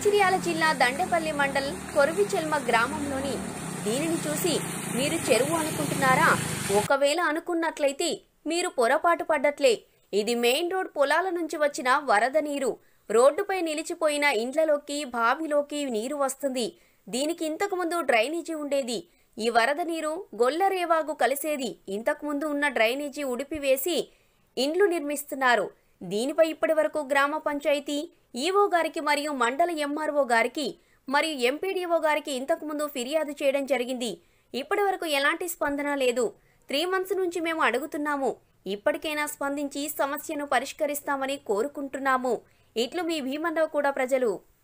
మంచిర్యాల జిల్లా దండపల్లి మండల్ కొరవిచెల్మ గ్రామంలోని దీనిని చూసి మీరు చెరువు అనుకుంటున్నారా ఒకవేళ అనుకున్నట్లయితే మీరు పొరపాటు పడ్డట్లే ఇది మెయిన్ రోడ్ పొలాల నుంచి వచ్చిన వరద నీరు రోడ్డుపై నిలిచిపోయిన ఇండ్లలోకి బావిలోకి నీరు వస్తుంది దీనికి ఇంతకుముందు డ్రైనేజీ ఉండేది ఈ వరద నీరు గొల్లరేవాగు కలిసేది ఇంతకుముందు ఉన్న డ్రైనేజీ ఉడిపివేసి ఇండ్లు నిర్మిస్తున్నారు దీనిపై ఇప్పటి వరకు గ్రామ పంచాయతీ ఈవో గారికి మరియు మండల ఎంఆర్ఓ గారికి మరియు ఎంపీడీఓ గారికి ఇంతకుముందు ఫిర్యాదు చేయడం జరిగింది ఇప్పటి వరకు ఎలాంటి స్పందన లేదు త్రీ మంత్స్ నుంచి మేము అడుగుతున్నాము ఇప్పటికైనా స్పందించి సమస్యను పరిష్కరిస్తామని కోరుకుంటున్నాము ఇట్లు మీ భీమన్నవ కూడా ప్రజలు